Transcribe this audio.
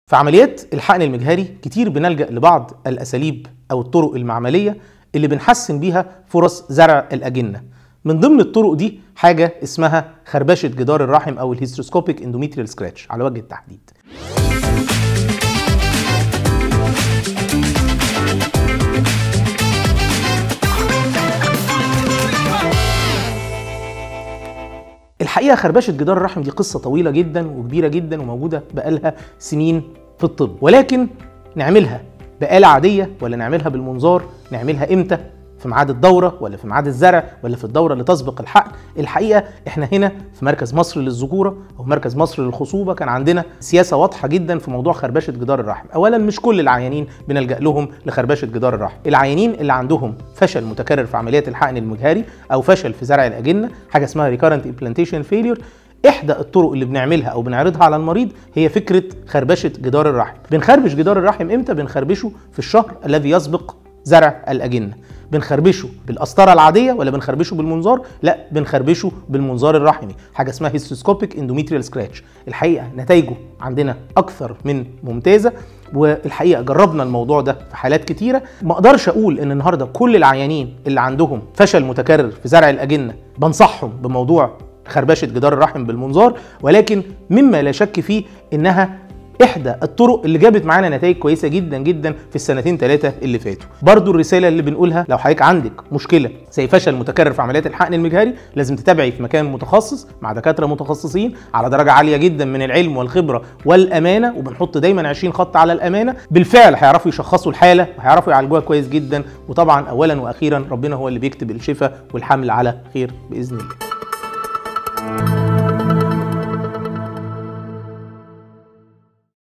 في عمليات الحقن المجهري كتير بنلجأ لبعض الأساليب أو الطرق المعملية اللي بنحسن بيها فرص زرع الأجنة من ضمن الطرق دي حاجة اسمها خربشة جدار الرحم أو الهيستروسكوبيك اندوميتريال سكراتش على وجه التحديد الحقيقه خربشه جدار الرحم دي قصه طويله جدا وكبيره جدا وموجوده بقالها سنين في الطب ولكن نعملها بآلة عادية ولا نعملها بالمنظار نعملها امتى في ميعاد الدورة ولا في ميعاد الزرع ولا في الدورة اللي تسبق الحقن الحقيقة احنا هنا في مركز مصر للذكورة او مركز مصر للخصوبة كان عندنا سياسة واضحة جدا في موضوع خربشة جدار الرحم اولا مش كل العيانين بنلجأ لهم لخربشة جدار الرحم العيانين اللي عندهم فشل متكرر في عمليات الحقن المجهري او فشل في زرع الاجنة حاجة اسمها recurrent implantation failure احدى الطرق اللي بنعملها او بنعرضها على المريض هي فكره خربشه جدار الرحم بنخربش جدار الرحم امتى بنخربشه في الشهر الذي يسبق زرع الاجنه بنخربشه بالقسطره العاديه ولا بنخربشه بالمنظار لا بنخربشه بالمنظار الرحمي حاجه اسمها هيستوسكوبيك اندوميتريال سكراتش الحقيقه نتائجه عندنا اكثر من ممتازه والحقيقه جربنا الموضوع ده في حالات كتيره ما اقدرش اقول ان النهارده كل العيانين اللي عندهم فشل متكرر في زرع الاجنه بنصحهم بموضوع خربشه جدار الرحم بالمنظار ولكن مما لا شك فيه انها احدى الطرق اللي جابت معانا نتائج كويسه جدا جدا في السنتين ثلاثه اللي فاتوا برضو الرساله اللي بنقولها لو حضرتك عندك مشكله زي فشل متكرر في عمليات الحقن المجهري لازم تتابعي في مكان متخصص مع دكاتره متخصصين على درجه عاليه جدا من العلم والخبره والامانه وبنحط دايما 20 خط على الامانه بالفعل هيعرفوا يشخصوا الحاله وهيعرفوا يعالجوها كويس جدا وطبعا اولا واخيرا ربنا هو اللي بيكتب الشفاء والحمل على خير باذن الله